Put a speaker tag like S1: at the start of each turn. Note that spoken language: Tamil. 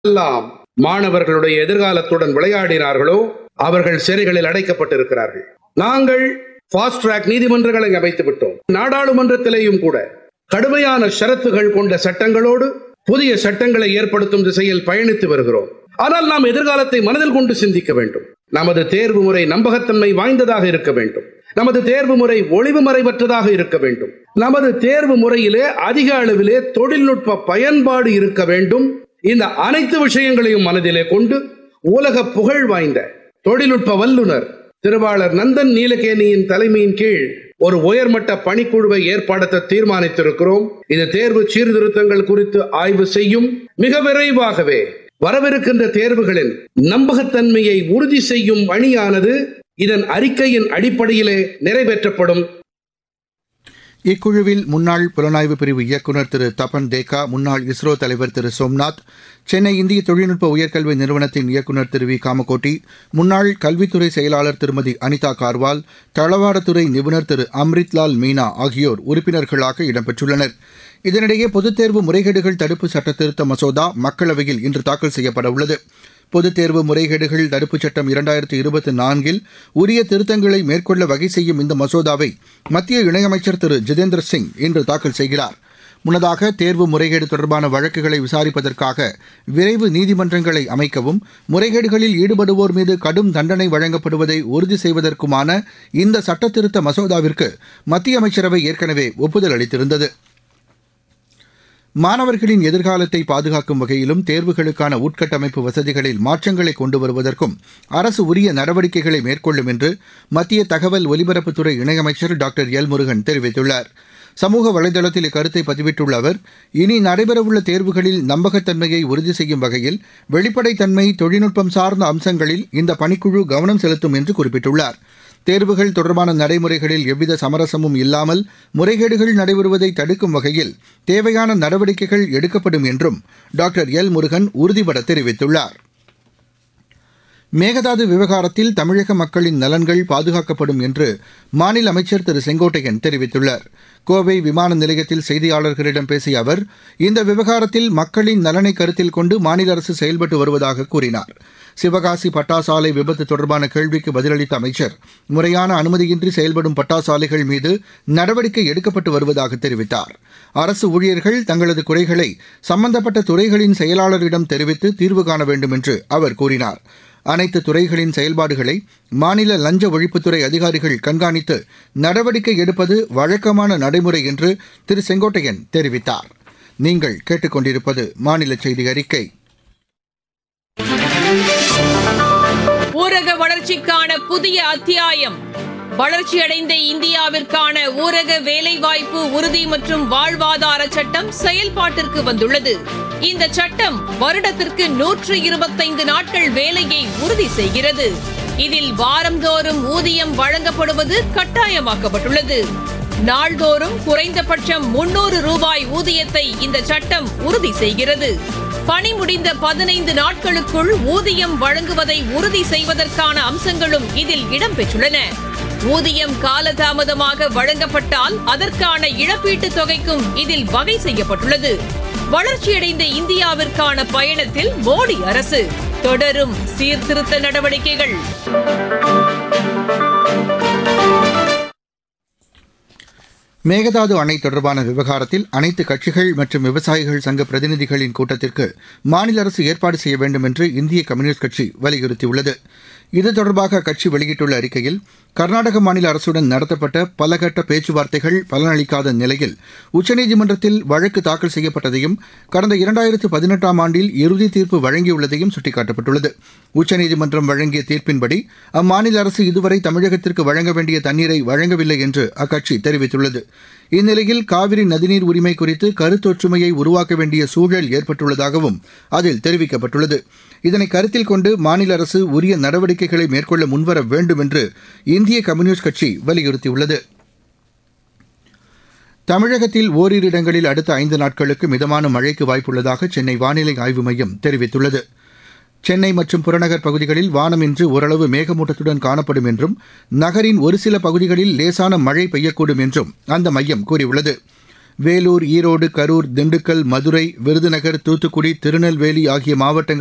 S1: எல்லாம் மாணவர்களுடைய எதிர்காலத்துடன் விளையாடினார்களோ அவர்கள் சிறைகளில் அடைக்கப்பட்டிருக்கிறார்கள் நாங்கள் ஃபாஸ்ட் ட்ராக் நீதிமன்றங்களை அமைத்து விட்டோம் நாடாளுமன்றத்திலேயும் கூட கடுமையான ஷரத்துகள் கொண்ட சட்டங்களோடு புதிய சட்டங்களை ஏற்படுத்தும் திசையில் பயணித்து வருகிறோம் ஆனால் நாம் எதிர்காலத்தை மனதில் கொண்டு சிந்திக்க வேண்டும் நமது தேர்வு முறை நம்பகத்தன்மை வாய்ந்ததாக இருக்க வேண்டும் நமது தேர்வு முறை ஒளிவு மறைவற்றதாக இருக்க வேண்டும் நமது தேர்வு முறையிலே அதிக அளவிலே தொழில்நுட்ப பயன்பாடு இருக்க வேண்டும் இந்த அனைத்து விஷயங்களையும் மனதிலே கொண்டு உலக புகழ் வாய்ந்த தொழில்நுட்ப வல்லுனர் திருவாளர் நந்தன் நீலகேணியின் தலைமையின் கீழ் ஒரு உயர்மட்ட பணிக்குழுவை ஏற்படுத்த தீர்மானித்திருக்கிறோம் இது தேர்வு சீர்திருத்தங்கள் குறித்து ஆய்வு செய்யும் மிக விரைவாகவே வரவிருக்கின்ற தேர்வுகளின் நம்பகத்தன்மையை உறுதி செய்யும் பணியானது இதன் அறிக்கையின் அடிப்படையிலே நிறைவேற்றப்படும்
S2: இக்குழுவில் முன்னாள் புலனாய்வு பிரிவு இயக்குநர் திரு தபன் தேக்கா முன்னாள் இஸ்ரோ தலைவர் திரு சோம்நாத் சென்னை இந்திய தொழில்நுட்ப உயர்கல்வி நிறுவனத்தின் இயக்குநர் திரு வி காமகோட்டி முன்னாள் கல்வித்துறை செயலாளர் திருமதி அனிதா கார்வால் தளவாடத்துறை நிபுணர் திரு அம்ரித்லால் மீனா ஆகியோர் உறுப்பினர்களாக இடம்பெற்றுள்ளனர் இதனிடையே பொதுத் தேர்வு முறைகேடுகள் தடுப்பு சட்டத்திருத்த மசோதா மக்களவையில் இன்று தாக்கல் செய்யப்பட உள்ளது பொதுத் தேர்வு முறைகேடுகள் தடுப்புச் சட்டம் இரண்டாயிரத்தி இருபத்தி நான்கில் உரிய திருத்தங்களை மேற்கொள்ள வகை செய்யும் இந்த மசோதாவை மத்திய இணையமைச்சர் திரு ஜிதேந்திர சிங் இன்று தாக்கல் செய்கிறார் முன்னதாக தேர்வு முறைகேடு தொடர்பான வழக்குகளை விசாரிப்பதற்காக விரைவு நீதிமன்றங்களை அமைக்கவும் முறைகேடுகளில் ஈடுபடுவோர் மீது கடும் தண்டனை வழங்கப்படுவதை உறுதி செய்வதற்குமான இந்த சட்டத்திருத்த மசோதாவிற்கு மத்திய அமைச்சரவை ஏற்கனவே ஒப்புதல் அளித்திருந்தது மாணவர்களின் எதிர்காலத்தை பாதுகாக்கும் வகையிலும் தேர்வுகளுக்கான உட்கட்டமைப்பு வசதிகளில் மாற்றங்களை கொண்டு வருவதற்கும் அரசு உரிய நடவடிக்கைகளை மேற்கொள்ளும் என்று மத்திய தகவல் ஒலிபரப்புத்துறை இணையமைச்சர் டாக்டர் எல் முருகன் தெரிவித்துள்ளார் சமூக வலைதளத்தில் இக்கருத்தை பதிவிட்டுள்ள அவர் இனி நடைபெறவுள்ள தேர்வுகளில் நம்பகத்தன்மையை உறுதி செய்யும் வகையில் வெளிப்படைத்தன்மை தொழில்நுட்பம் சார்ந்த அம்சங்களில் இந்த பணிக்குழு கவனம் செலுத்தும் என்று குறிப்பிட்டுள்ளார் தேர்வுகள் தொடர்பான நடைமுறைகளில் எவ்வித சமரசமும் இல்லாமல் முறைகேடுகள் நடைபெறுவதை தடுக்கும் வகையில் தேவையான நடவடிக்கைகள் எடுக்கப்படும் என்றும் டாக்டர் எல் முருகன் உறுதிபட தெரிவித்துள்ளார் மேகதாது விவகாரத்தில் தமிழக மக்களின் நலன்கள் பாதுகாக்கப்படும் என்று மாநில அமைச்சர் திரு செங்கோட்டையன் தெரிவித்துள்ளார் கோவை விமான நிலையத்தில் செய்தியாளர்களிடம் பேசிய அவர் இந்த விவகாரத்தில் மக்களின் நலனை கருத்தில் கொண்டு மாநில அரசு செயல்பட்டு வருவதாக கூறினார் சிவகாசி பட்டாசாலை விபத்து தொடர்பான கேள்விக்கு பதிலளித்த அமைச்சர் முறையான அனுமதியின்றி செயல்படும் பட்டாசாலைகள் மீது நடவடிக்கை எடுக்கப்பட்டு வருவதாக தெரிவித்தார் அரசு ஊழியர்கள் தங்களது குறைகளை சம்பந்தப்பட்ட துறைகளின் செயலாளரிடம் தெரிவித்து தீர்வு காண வேண்டும் என்று அவர் கூறினார் அனைத்து துறைகளின் செயல்பாடுகளை மாநில லஞ்ச ஒழிப்புத்துறை அதிகாரிகள் கண்காணித்து நடவடிக்கை எடுப்பது வழக்கமான நடைமுறை என்று திரு செங்கோட்டையன் தெரிவித்தார் நீங்கள் கேட்டுக்கொண்டிருப்பது மாநில செய்தி அறிக்கை
S3: ஊரக வளர்ச்சிக்கான புதிய அத்தியாயம் வளர்ச்சியடைந்த இந்தியாவிற்கான ஊரக வேலைவாய்ப்பு உறுதி மற்றும் வாழ்வாதார சட்டம் செயல்பாட்டிற்கு வந்துள்ளது இந்த சட்டம் வருடத்திற்கு நூற்று இருபத்தைந்து நாட்கள் வேலையை உறுதி செய்கிறது இதில் வாரந்தோறும் ஊதியம் வழங்கப்படுவது கட்டாயமாக்கப்பட்டுள்ளது நாள்தோறும் குறைந்தபட்சம் முன்னூறு ரூபாய் ஊதியத்தை இந்த சட்டம் உறுதி செய்கிறது பணி முடிந்த பதினைந்து நாட்களுக்குள் ஊதியம் வழங்குவதை உறுதி செய்வதற்கான அம்சங்களும் இதில் இடம்பெற்றுள்ளன ஊதியம் காலதாமதமாக வழங்கப்பட்டால் அதற்கான இழப்பீட்டுத் தொகைக்கும் இதில் வகை செய்யப்பட்டுள்ளது வளர்ச்சியடைந்த இந்தியாவிற்கான பயணத்தில் மோடி அரசு தொடரும் சீர்திருத்த நடவடிக்கைகள்
S2: மேகதாது அணை தொடர்பான விவகாரத்தில் அனைத்து கட்சிகள் மற்றும் விவசாயிகள் சங்க பிரதிநிதிகளின் கூட்டத்திற்கு மாநில அரசு ஏற்பாடு செய்ய வேண்டும் என்று இந்திய கம்யூனிஸ்ட் கட்சி வலியுறுத்தியுள்ளது இது தொடர்பாக அக்கட்சி வெளியிட்டுள்ள அறிக்கையில் கர்நாடக மாநில அரசுடன் நடத்தப்பட்ட பலகட்ட பேச்சுவார்த்தைகள் பலனளிக்காத நிலையில் உச்சநீதிமன்றத்தில் வழக்கு தாக்கல் செய்யப்பட்டதையும் கடந்த இரண்டாயிரத்து பதினெட்டாம் ஆண்டில் இறுதி தீர்ப்பு வழங்கியுள்ளதையும் சுட்டிக்காட்டப்பட்டுள்ளது உச்சநீதிமன்றம் வழங்கிய தீர்ப்பின்படி அம்மாநில அரசு இதுவரை தமிழகத்திற்கு வழங்க வேண்டிய தண்ணீரை வழங்கவில்லை என்று அக்கட்சி தெரிவித்துள்ளது இந்நிலையில் காவிரி நதிநீர் உரிமை குறித்து கருத்தொற்றுமையை உருவாக்க வேண்டிய சூழல் ஏற்பட்டுள்ளதாகவும் அதில் தெரிவிக்கப்பட்டுள்ளது இதனை கருத்தில் கொண்டு மாநில அரசு உரிய நடவடிக்கைகளை மேற்கொள்ள முன்வர வேண்டும் என்று இந்திய கம்யூனிஸ்ட் கட்சி வலியுறுத்தியுள்ளது தமிழகத்தில் ஓரிரு இடங்களில் அடுத்த ஐந்து நாட்களுக்கு மிதமான மழைக்கு வாய்ப்புள்ளதாக சென்னை வானிலை ஆய்வு மையம் தெரிவித்துள்ளது சென்னை மற்றும் புறநகர் பகுதிகளில் வானம் இன்று ஓரளவு மேகமூட்டத்துடன் காணப்படும் என்றும் நகரின் ஒரு சில பகுதிகளில் லேசான மழை பெய்யக்கூடும் என்றும் அந்த மையம் கூறியுள்ளது வேலூர் ஈரோடு கரூர் திண்டுக்கல் மதுரை விருதுநகர் தூத்துக்குடி திருநெல்வேலி ஆகிய மாவட்டங்கள்